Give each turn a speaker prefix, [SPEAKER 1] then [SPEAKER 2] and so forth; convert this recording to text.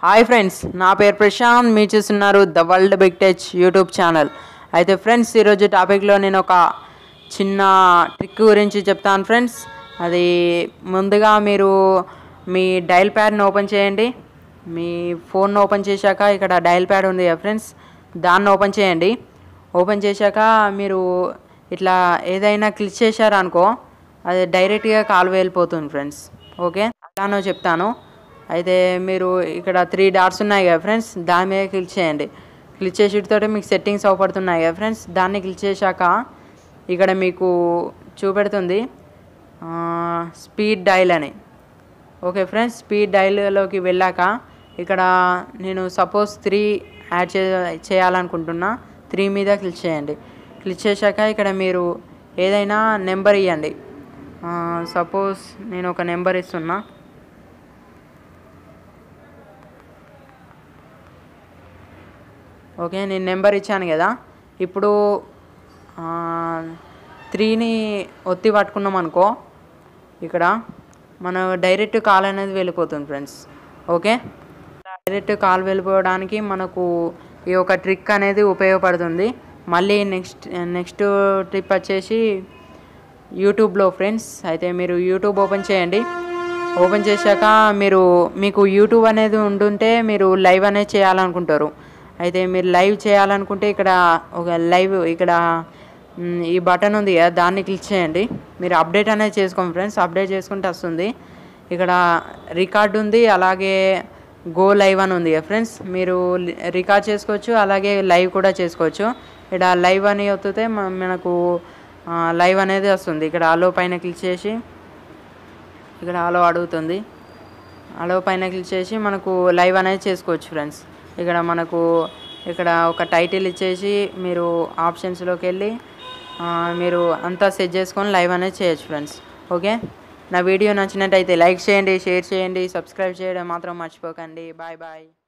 [SPEAKER 1] hi friends నా పేరు ప్రశాంత్ మీరు చూస్తున్నారు the world big touch YouTube channel అయితే ఫ్రెండ్స్ ఈరోజు టాపిక్లో నేను ఒక చిన్న ట్రిక్ గురించి చెప్తాను ఫ్రెండ్స్ అది ముందుగా మీరు మీ డైల్ ప్యాడ్ని ఓపెన్ చేయండి మీ ఫోన్ ఓపెన్ చేశాక ఇక్కడ డైల్ ప్యాడ్ ఉంది కదా ఫ్రెండ్స్ దాన్ని ఓపెన్ చేయండి ఓపెన్ చేశాక మీరు ఇట్లా ఏదైనా క్లిక్ చేశారనుకో అది డైరెక్ట్గా కాల్ వెళ్ళిపోతుంది ఫ్రెండ్స్ ఓకే అలానో చెప్తాను అయితే మీరు ఇక్కడ త్రీ డాట్స్ ఉన్నాయి కదా ఫ్రెండ్స్ దాని మీద క్లిక్ చేయండి క్లిక్ చేసేటితో మీకు సెట్టింగ్స్ అవపడుతున్నాయి కదా ఫ్రెండ్స్ దాన్ని క్లిక్ చేశాక ఇక్కడ మీకు చూపెడుతుంది స్పీడ్ డైల్ అని ఓకే ఫ్రెండ్స్ స్పీడ్ డైల్లోకి వెళ్ళాక ఇక్కడ నేను సపోజ్ త్రీ యాడ్ చే చేయాలనుకుంటున్నా త్రీ మీద క్లిక్ చేయండి క్లిక్ చేశాక ఇక్కడ మీరు ఏదైనా నెంబర్ ఇవ్వండి సపోజ్ నేను ఒక నెంబర్ ఇస్తున్నా ఓకే నేను నెంబర్ ఇచ్చాను కదా ఇప్పుడు త్రీని ఒత్తి పట్టుకున్నాం అనుకో ఇక్కడ మన డైరెక్ట్ కాల్ అనేది వెళ్ళిపోతుంది ఫ్రెండ్స్ ఓకే డైరెక్ట్ కాల్ వెళ్ళిపోవడానికి మనకు ఈ ఒక ట్రిక్ అనేది ఉపయోగపడుతుంది మళ్ళీ నెక్స్ట్ నెక్స్ట్ ట్రిప్ వచ్చేసి యూట్యూబ్లో ఫ్రెండ్స్ అయితే మీరు యూట్యూబ్ ఓపెన్ చేయండి ఓపెన్ చేశాక మీరు మీకు యూట్యూబ్ అనేది ఉంటుంటే మీరు లైవ్ అనేది చేయాలనుకుంటారు అయితే మీరు లైవ్ చేయాలనుకుంటే ఇక్కడ ఒక లైవ్ ఇక్కడ మ్, ఈ బటన్ ఉంది కదా దాన్ని క్లిక్ చేయండి మీరు అప్డేట్ అనేది చేసుకోండి ఫ్రెండ్స్ అప్డేట్ చేసుకుంటే వస్తుంది ఇక్కడ రికార్డ్ ఉంది అలాగే గో లైవ్ అని ఉంది కదా ఫ్రెండ్స్ మీరు లి- రికార్డ్ చేసుకోవచ్చు అలాగే లైవ్ కూడా చేసుకోవచ్చు ఇక్కడ లైవ్ అని వస్తే మ- మనకు ఆ, లైవ్ అనేది వస్తుంది ఇక్కడ అలో పైన క్లిక్ చేసి ఇక్కడ అలో అడుగుతుంది అలో పైన క్లిక్ చేసి మనకు లైవ్ అనేది చేసుకోవచ్చు ఫ్రెండ్స్ ఇక్కడ మనకు ఇక్కడ ఒక టైటిల్ ఇచ్చేసి మీరు ఆప్షన్స్లోకి వెళ్ళి ఆ, మీరు అంతా సెట్ చేసుకొని లైవ్ అనేది చేయొచ్చు ఫ్రెండ్స్ ఓకే నా వీడియో నచ్చినట్టయితే లైక్ చేయండి షేర్ చేయండి సబ్స్క్రైబ్ చేయడం మాత్రం మర్చిపోకండి బాయ్ బాయ్